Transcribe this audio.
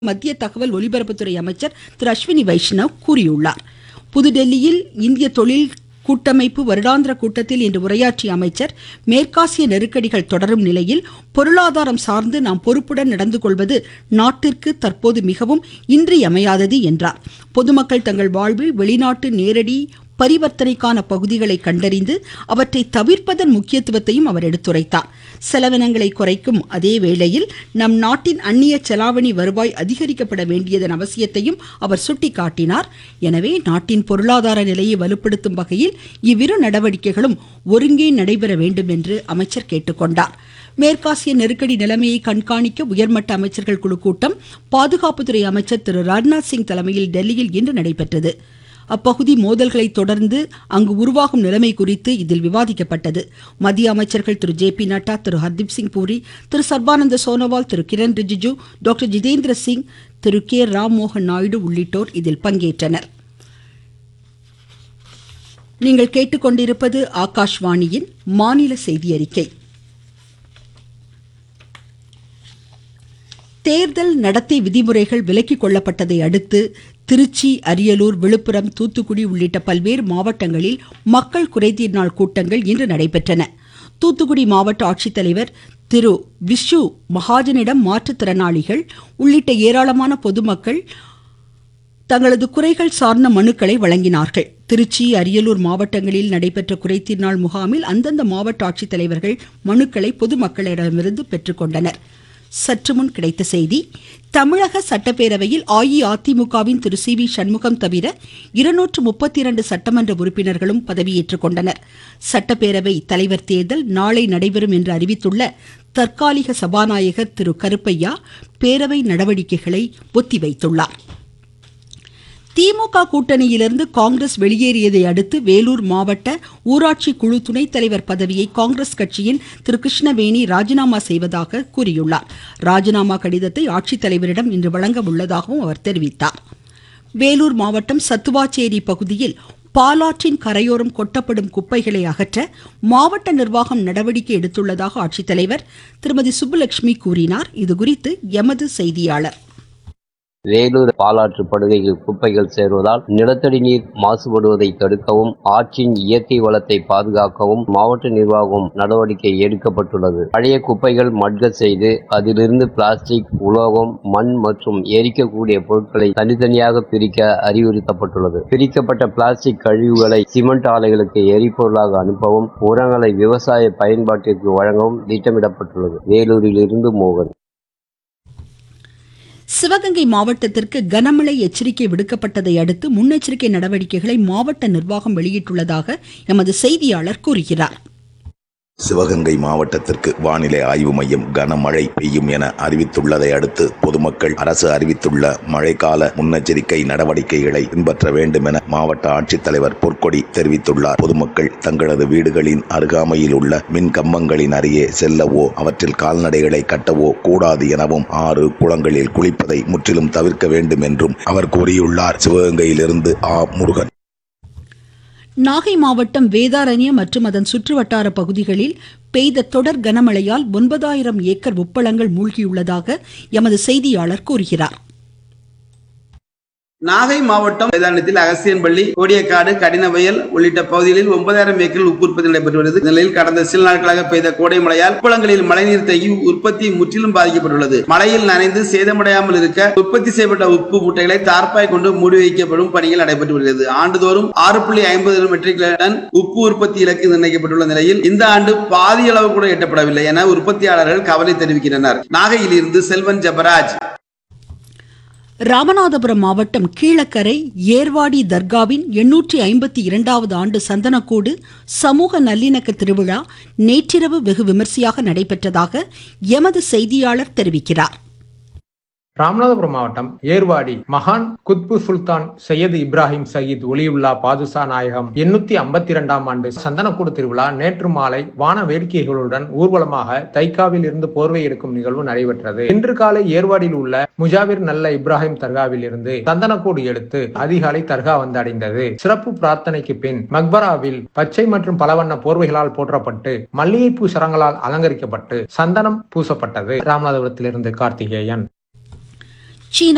மத்திய தகவல் ஒலிபரப்புத்துறை அமைச்சர் திரு அஸ்வினி வைஷ்ணவ் கூறியுள்ளார் புதுடெல்லியில் இந்திய தொழில் கூட்டமைப்பு வருடாந்திர கூட்டத்தில் இன்று உரையாற்றிய அமைச்சர் மேற்காசிய நெருக்கடிகள் தொடரும் நிலையில் பொருளாதாரம் சார்ந்து நாம் பொறுப்புடன் நடந்து கொள்வது நாட்டிற்கு தற்போது மிகவும் இன்றியமையாதது என்றார் பொதுமக்கள் தங்கள் வாழ்வில் வெளிநாட்டு நேரடி பரிவர்த்தனைக்கான பகுதிகளை கண்டறிந்து அவற்றை தவிர்ப்பதன் முக்கியத்துவத்தையும் அவர் எடுத்துரைத்தார் செலவினங்களை குறைக்கும் அதே வேளையில் நம் நாட்டின் அந்நிய செலாவணி வருவாய் அதிகரிக்கப்பட வேண்டியதன் அவசியத்தையும் அவர் சுட்டிக்காட்டினார் எனவே நாட்டின் பொருளாதார நிலையை வலுப்படுத்தும் வகையில் இவ்விரு நடவடிக்கைகளும் ஒருங்கே நடைபெற வேண்டும் என்று அமைச்சர் கேட்டுக்கொண்டார் மேற்காசிய நெருக்கடி நிலைமையை கண்காணிக்க உயர்மட்ட அமைச்சர்கள் குழு கூட்டம் பாதுகாப்புத்துறை அமைச்சர் திரு ராஜ்நாத் சிங் தலைமையில் டெல்லியில் இன்று நடைபெற்றது அப்பகுதி மோதல்களை தொடர்ந்து அங்கு உருவாகும் நிலைமை குறித்து இதில் விவாதிக்கப்பட்டது மத்திய அமைச்சர்கள் திரு ஜே பி நட்டா திரு ஹர்தீப் சிங் பூரி திரு சர்பானந்த சோனோவால் திரு கிரண் ரிஜிஜு டாக்டர் ஜிதேந்திர சிங் திரு கே ராம் மோகன் நாயுடு உள்ளிட்டோர் இதில் பங்கேற்றனர் நீங்கள் கேட்டுக்கொண்டிருப்பது ஆகாஷ்வாணியின் மாநில செய்தி அறிக்கை தேர்தல் நடத்தை விதிமுறைகள் விலக்கிக் கொள்ளப்பட்டதை அடுத்து திருச்சி அரியலூர் விழுப்புரம் தூத்துக்குடி உள்ளிட்ட பல்வேறு மாவட்டங்களில் மக்கள் குறைதீர் நாள் கூட்டங்கள் இன்று நடைபெற்றன தூத்துக்குடி மாவட்ட ஆட்சித்தலைவர் திரு விஷ்ணு மகாஜனிடம் மாற்றுத்திறனாளிகள் உள்ளிட்ட ஏராளமான பொதுமக்கள் தங்களது குறைகள் சார்ந்த மனுக்களை வழங்கினார்கள் திருச்சி அரியலூர் மாவட்டங்களில் நடைபெற்ற குறைதீர் நாள் முகாமில் அந்தந்த மாவட்ட ஆட்சித்தலைவர்கள் மனுக்களை பொதுமக்களிடமிருந்து பெற்றுக்கொண்டனர் சற்று முன் கிடைத்த செய்தி தமிழக சட்டப்பேரவையில் அஇஅதிமுகவின் திரு சி வி சண்முகம் தவிர இருநூற்று முப்பத்தி இரண்டு சட்டமன்ற உறுப்பினர்களும் பதவியேற்றுக் கொண்டனர் சட்டப்பேரவை தலைவர் தேர்தல் நாளை நடைபெறும் என்று அறிவித்துள்ள தற்காலிக சபாநாயகர் திரு கருப்பையா பேரவை நடவடிக்கைகளை ஒத்திவைத்துள்ளார் திமுக கூட்டணியிலிருந்து காங்கிரஸ் வெளியேறியதை அடுத்து வேலூர் மாவட்ட ஊராட்சி குழு துணைத் தலைவர் பதவியை காங்கிரஸ் கட்சியின் திரு கிருஷ்ணவேணி ராஜினாமா செய்வதாக கூறியுள்ளார் ராஜினாமா கடிதத்தை ஆட்சித்தலைவரிடம் இன்று வழங்க உள்ளதாகவும் அவர் தெரிவித்தார் வேலூர் மாவட்டம் சத்துவாச்சேரி பகுதியில் பாலாற்றின் கரையோரம் கொட்டப்படும் குப்பைகளை அகற்ற மாவட்ட நிர்வாகம் நடவடிக்கை எடுத்துள்ளதாக ஆட்சித்தலைவர் திருமதி சுப்புலட்சுமி கூறினார் இதுகுறித்து எமது செய்தியாளர் வேலூர் பாலாற்று படுகையில் குப்பைகள் சேர்வதால் நிலத்தடி நீர் மாசுபடுவதை தடுக்கவும் ஆற்றின் இயற்கை வளத்தை பாதுகாக்கவும் மாவட்ட நிர்வாகம் நடவடிக்கை எடுக்கப்பட்டுள்ளது பழைய குப்பைகள் மட்க செய்து அதிலிருந்து பிளாஸ்டிக் உலோகம் மண் மற்றும் எரிக்கக்கூடிய பொருட்களை தனித்தனியாக பிரிக்க அறிவுறுத்தப்பட்டுள்ளது பிரிக்கப்பட்ட பிளாஸ்டிக் கழிவுகளை சிமெண்ட் ஆலைகளுக்கு எரிபொருளாக அனுப்பவும் உரங்களை விவசாய பயன்பாட்டிற்கு வழங்கவும் திட்டமிடப்பட்டுள்ளது வேலூரில் இருந்து மோகன் சிவகங்கை மாவட்டத்திற்கு கனமழை எச்சரிக்கை விடுக்கப்பட்டதை அடுத்து முன்னெச்சரிக்கை நடவடிக்கைகளை மாவட்ட நிர்வாகம் வெளியிட்டுள்ளதாக எமது செய்தியாளர் கூறுகிறார் சிவகங்கை மாவட்டத்திற்கு வானிலை ஆய்வு மையம் கனமழை பெய்யும் என அறிவித்துள்ளதை அடுத்து பொதுமக்கள் அரசு அறிவித்துள்ள மழைக்கால முன்னெச்சரிக்கை நடவடிக்கைகளை பின்பற்ற வேண்டும் என மாவட்ட ஆட்சித்தலைவர் பொற்கொடி தெரிவித்துள்ளார் பொதுமக்கள் தங்களது வீடுகளின் அருகாமையில் உள்ள மின் கம்பங்களின் அருகே செல்லவோ அவற்றில் கால்நடைகளை கட்டவோ கூடாது எனவும் ஆறு குளங்களில் குளிப்பதை முற்றிலும் தவிர்க்க வேண்டும் என்றும் அவர் கூறியுள்ளார் சிவகங்கையிலிருந்து ஆ முருகன் நாகை மாவட்டம் வேதாரண்யம் மற்றும் அதன் சுற்றுவட்டார பகுதிகளில் பெய்த தொடர் கனமழையால் ஒன்பதாயிரம் ஏக்கர் உப்பளங்கள் மூழ்கியுள்ளதாக எமது செய்தியாளர் கூறுகிறார் நாகை மாவட்டம் வேதாந்தத்தில் அகசியன்பள்ளி கோடியக்காடு கடினவயல் உள்ளிட்ட பகுதிகளில் ஒன்பதாயிரம் ஏக்கரில் உப்பு உற்பத்தி நடைபெற்று வருகிறது நிலையில் கடந்த சில நாட்களாக பெய்த கோடை மழையால் குளங்களில் மழைநீர் தேங்கி உற்பத்தி முற்றிலும் பாதிக்கப்பட்டுள்ளது மழையில் நனைந்து சேதமடையாமல் இருக்க உற்பத்தி செய்யப்பட்ட உப்பு மூட்டைகளை தார்ப்பாய் கொண்டு மூடி வைக்கப்படும் பணிகள் நடைபெற்று வருகிறது ஆண்டுதோறும் ஆறு புள்ளி ஐம்பது மெட்ரிக் டன் உப்பு உற்பத்தி இலக்கு நிர்ணயிக்கப்பட்டுள்ள நிலையில் இந்த ஆண்டு பாதி அளவு கூட எட்டப்படவில்லை என உற்பத்தியாளர்கள் கவலை தெரிவிக்கின்றனர் நாகையில் இருந்து செல்வன் ஜபராஜ் ராமநாதபுரம் மாவட்டம் கீழக்கரை ஏர்வாடி தர்காவின் எண்ணூற்றி ஐம்பத்தி இரண்டாவது ஆண்டு சந்தனக்கூடு சமூக நல்லிணக்க திருவிழா நேற்றிரவு வெகு விமர்சையாக நடைபெற்றதாக எமது செய்தியாளர் தெரிவிக்கிறார் ராமநாதபுரம் மாவட்டம் ஏர்வாடி மகான் குத்பு சுல்தான் சையது இப்ராஹிம் சயீத் ஒலியுல்லா பாதுஷா நாயகம் எண்ணூத்தி ஐம்பத்தி இரண்டாம் ஆண்டு சந்தனக்கூடு திருவிழா நேற்று மாலை வான வேடிக்கைகளுடன் ஊர்வலமாக தைக்காவில் இருந்து போர்வை எடுக்கும் நிகழ்வு நடைபெற்றது இன்று காலை ஏர்வாடியில் உள்ள முஜாவிர் நல்ல இப்ராஹிம் தர்காவில் இருந்து சந்தனக்கூடு எடுத்து அதிகாலை தர்கா வந்து அடைந்தது சிறப்பு பிரார்த்தனைக்கு பின் மக்பராவில் பச்சை மற்றும் பலவண்ண போர்வைகளால் போற்றப்பட்டு மல்லிகைப்பூ சரங்களால் அலங்கரிக்கப்பட்டு சந்தனம் பூசப்பட்டது ராமநாதபுரத்திலிருந்து கார்த்திகேயன்